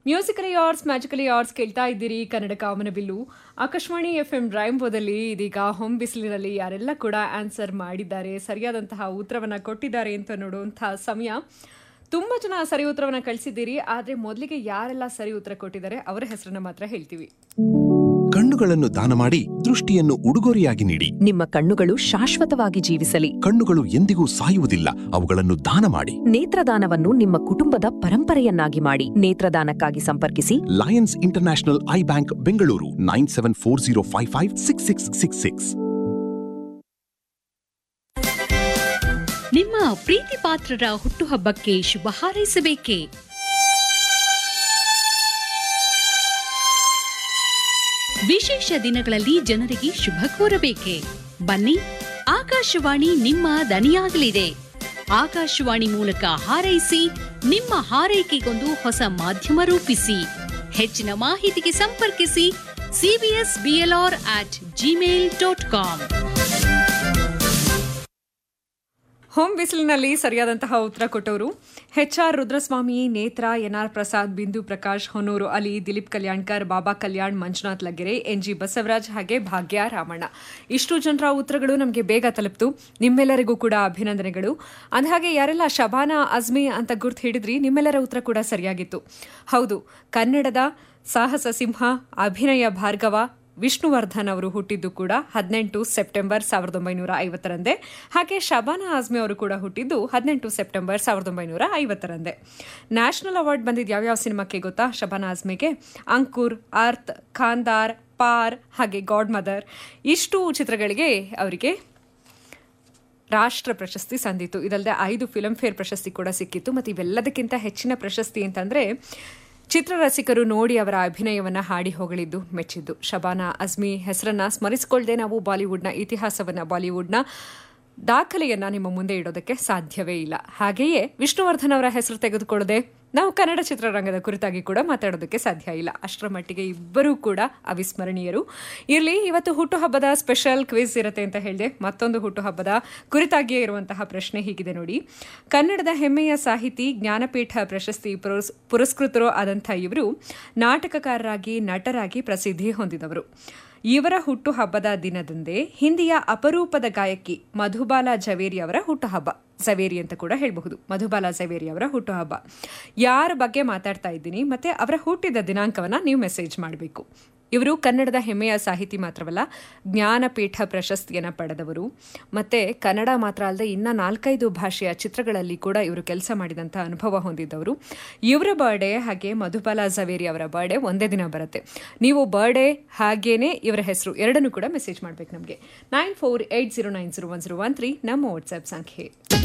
musically arts magically arts ಕೇಳ್ತಾ ಇದ್ದೀರಿ ಕನ್ನಡ ಕಾಮನಬಿಲ್ಲು ಆಕಾಶವಾಣಿ ಎಫ್ ಎಂ ರಾಯಂಬೋದಲ್ಲಿ ಇದೀಗ ಹೊಂ ಬಿಸಿಲಿನಲ್ಲಿ ಯಾರೆಲ್ಲ ಕೂಡ ಆನ್ಸರ್ ಮಾಡಿದ್ದಾರೆ ಸರಿಯಾದಂತಹ ಉತ್ತರವನ್ನ ಕೊಟ್ಟಿದ್ದಾರೆ ಅಂತ ನೋಡುವಂತಹ ಸಮಯ ತುಂಬಾ ಜನ ಸರಿ ಉತ್ತರವನ್ನ ಕಳಿಸಿದ್ದೀರಿ ಆದ್ರೆ ಮೊದಲಿಗೆ ಯಾರೆಲ್ಲ ಸರಿ ಉತ್ತರ ಕೊಟ್ಟಿದ್ದಾರೆ ಅವರ ಹೆಸರನ್ನ ಮಾತ್ರ ಹೇಳ್ತೀವಿ ಕಣ್ಣುಗಳನ್ನು ದಾನ ಮಾಡಿ ದೃಷ್ಟಿಯನ್ನು ಉಡುಗೊರೆಯಾಗಿ ನೀಡಿ ನಿಮ್ಮ ಕಣ್ಣುಗಳು ಶಾಶ್ವತವಾಗಿ ಜೀವಿಸಲಿ ಕಣ್ಣುಗಳು ಎಂದಿಗೂ ಸಾಯುವುದಿಲ್ಲ ಅವುಗಳನ್ನು ದಾನ ಮಾಡಿ ನೇತ್ರದಾನವನ್ನು ನಿಮ್ಮ ಕುಟುಂಬದ ಪರಂಪರೆಯನ್ನಾಗಿ ಮಾಡಿ ನೇತ್ರದಾನಕ್ಕಾಗಿ ಸಂಪರ್ಕಿಸಿ Lions International eye bank Bengaluru nine seven four zero five five six six six six ನಿಮ್ಮ ಪ್ರೀತಿ ಪಾತ್ರರ ಹುಟ್ಟುಹಬ್ಬಕ್ಕೆ ಶುಭ ಹಾರೈಸಬೇಕೇ ವಿಶೇಷ ದಿನಗಳಲ್ಲಿ ಜನರಿಗೆ ಶುಭ ಕೋರಬೇಕೆ ಬನ್ನಿ ಆಕಾಶವಾಣಿ ನಿಮ್ಮ ದನಿಯಾಗಲಿದೆ ಆಕಾಶವಾಣಿ ಮೂಲಕ ಹಾರೈಸಿ ನಿಮ್ಮ ಹಾರೈಕೆಗೊಂದು ಹೊಸ ಮಾಧ್ಯಮ ರೂಪಿಸಿ ಹೆಚ್ಚಿನ ಮಾಹಿತಿಗೆ ಸಂಪರ್ಕಿಸಿ CBS BLR at Gmail dot com ಹೋಂ ಬಿಸಿಲಿನಲ್ಲಿ ಸರಿಯಾದಂತಹ ಉತ್ತರ ಕೊಟ್ಟವರು ಎಚ್ ಆರ್ ರುದ್ರಸ್ವಾಮಿ ನೇತ್ರ N R Prasad Bindu Prakash Honnur Ali Dilip Kalyankar Baba Kalyan Manjunath Laggere N G Basavaraj ಹಾಗೆ ಭಾಗ್ಯ ರಾಮಣ್ಣ ಇಷ್ಟು ಜನರ ಉತ್ತರಗಳು ನಮಗೆ ಬೇಗ ತಲುಪ್ತು ನಿಮ್ಮೆಲ್ಲರಿಗೂ ಕೂಡ ಅಭಿನಂದನೆಗಳು ಅಂದಹಾಗೆ ಯಾರೆಲ್ಲ ಶಬಾನಾ ಅಜ್ಮಿ ಅಂತ ಗುರ್ತು ಹಿಡಿದ್ರಿ ನಿಮ್ಮೆಲ್ಲರ ಉತ್ತರ ಕೂಡ ಸರಿಯಾಗಿತ್ತು ಹೌದು ಕನ್ನಡದ ಸಾಹಸ ಸಿಂಹ ಅಭಿನಯ ಭಾರ್ಗವ ವಿಷ್ಣುವರ್ಧನ್ ಅವರು ಹುಟ್ಟಿದ್ದು ಕೂಡ ಹದಿನೆಂಟು ಸೆಪ್ಟೆಂಬರ್ ಸಾವಿರದ ಒಂಬೈನೂರ ಐವತ್ತರಂದೇ ಹಾಗೆ ಶಬಾನಾ ಆಜ್ಮಿ ಅವರು ಕೂಡ ಹುಟ್ಟಿದ್ದು ಹದಿನೆಂಟು ಸೆಪ್ಟೆಂಬರ್ ಸಾವಿರದ ಒಂಬೈನೂರ ಐವತ್ತರಂದೇ ನ್ಯಾಷನಲ್ ಅವಾರ್ಡ್ ಬಂದಿದ್ದು ಯಾವ್ಯಾವ ಸಿನಿಮಾಕ್ಕೆ ಗೊತ್ತಾ ಶಬಾನಾ ಆಜ್ಮಿಗೆ ಅಂಕುರ್ ಅರ್ಥ್ ಖಾಂದಾರ್ ಪಾರ್ ಹಾಗೆ ಗಾಡ್ ಮದರ್ ಇಷ್ಟು ಚಿತ್ರಗಳಿಗೆ ಅವರಿಗೆ ರಾಷ್ಟ್ರ ಪ್ರಶಸ್ತಿ ಸಂದಿತ್ತು ಇದಲ್ಲದೆ ಐದು ಫಿಲ್ಮ್ ಫೇರ್ ಪ್ರಶಸ್ತಿ ಕೂಡ ಸಿಕ್ಕಿತ್ತು ಮತ್ತು ಇವೆಲ್ಲದಕ್ಕಿಂತ ಹೆಚ್ಚಿನ ಪ್ರಶಸ್ತಿ ಅಂತಂದ್ರೆ ಚಿತ್ರರಸಿಕರು ನೋಡಿ ಅವರ ಅಭಿನಯವನ್ನ ಹಾಡಿ ಹೊಗಳಿದ್ದು ಮೆಚ್ಚಿದ್ದು ಶಬಾನಾ ಅಜ್ಮಿ ಹೆಸರನ್ನ ಸ್ಮರಿಸಿಕೊಳ್ಳದೆ ನಾವು ಬಾಲಿವುಡ್ನ ಇತಿಹಾಸವನ್ನ ಬಾಲಿವುಡ್ನ ದಾಖಲೆಯನ್ನ ನಿಮ್ಮ ಮುಂದೆ ಇಡೋದಕ್ಕೆ ಸಾಧ್ಯವೇ ಇಲ್ಲ ಹಾಗೆಯೇ ವಿಷ್ಣುವರ್ಧನ್ ಅವರ ಹೆಸರು ತೆಗೆದುಕೊಳ್ಳದೆ ನಾವು ಕನ್ನಡ ಚಿತ್ರರಂಗದ ಕುರಿತಾಗಿ ಕೂಡ ಮಾತಾಡೋದಕ್ಕೆ ಸಾಧ್ಯ ಇಲ್ಲ ಅಷ್ಟರ ಮಟ್ಟಿಗೆ ಇಬ್ಬರೂ ಕೂಡ ಅವಿಸ್ಮರಣೀಯರು ಇರಲಿ ಇವತ್ತು ಹುಟ್ಟುಹಬ್ಬದ ಸ್ಪೆಷಲ್ ಕ್ವಿಜ್ ಇರುತ್ತೆ ಅಂತ ಹೇಳಿದೆ ಮತ್ತೊಂದು ಹುಟ್ಟುಹಬ್ಬದ ಕುರಿತಾಗಿಯೇ ಇರುವಂತಹ ಪ್ರಶ್ನೆ ಹೀಗಿದೆ ನೋಡಿ ಕನ್ನಡದ ಹೆಮ್ಮೆಯ ಸಾಹಿತಿ ಜ್ಞಾನಪೀಠ ಪ್ರಶಸ್ತಿ ಪುರಸ್ ಪುರಸ್ಕೃತರು ಆದಂಥ ಇವರು ನಾಟಕಕಾರರಾಗಿ ನಟರಾಗಿ ಪ್ರಸಿದ್ಧಿ ಹೊಂದಿದವರು ಇವರ ಹುಟ್ಟುಹಬ್ಬದ ದಿನದಂದೇ ಹಿಂದಿಯ ಅಪರೂಪದ ಗಾಯಕಿ ಮಧುಬಾಲ ಜವೇರಿ ಅವರ ಹುಟ್ಟುಹಬ್ಬ ಜವೇರಿ ಅಂತ ಕೂಡ ಹೇಳಬಹುದು ಮಧುಬಾಲ ಜವೇರಿ ಅವರ ಹುಟ್ಟುಹಬ್ಬ ಯಾರ ಬಗ್ಗೆ ಮಾತಾಡ್ತಾ ಇದ್ದೀನಿ ಮತ್ತೆ ಅವರ ಹುಟ್ಟಿದ ದಿನಾಂಕವನ್ನ ನೀವು ಮೆಸೇಜ್ ಮಾಡಬೇಕು ಇವರು ಕನ್ನಡದ ಹೆಮ್ಮೆಯ ಸಾಹಿತಿ ಮಾತ್ರವಲ್ಲ ಜ್ಞಾನಪೀಠ ಪ್ರಶಸ್ತಿಯನ್ನು ಪಡೆದವರು ಮತ್ತೆ ಕನ್ನಡ ಮಾತ್ರ ಅಲ್ಲದೆ ಇನ್ನ ನಾಲ್ಕೈದು ಭಾಷೆಯ ಚಿತ್ರಗಳಲ್ಲಿ ಕೂಡ ಇವರು ಕೆಲಸ ಮಾಡಿದಂಥ ಅನುಭವ ಹೊಂದಿದ್ದವರು ಇವರ ಬರ್ಡೇ ಹಾಗೆ ಮಧುಬಾಲ ಜವೇರಿ ಅವರ ಬರ್ಡೇ ಒಂದೇ ದಿನ ಬರುತ್ತೆ ನೀವು ಬರ್ಡೇ ಹಾಗೇನೆ ಇವರ ಹೆಸರು ಎರಡನ್ನೂ ಕೂಡ ಮೆಸೇಜ್ ಮಾಡಬೇಕು ನಮಗೆ nine four eight zero nine zero one zero one three ನಮ್ಮ ವಾಟ್ಸ್ಆ್ಯಪ್ ಸಂಖ್ಯೆ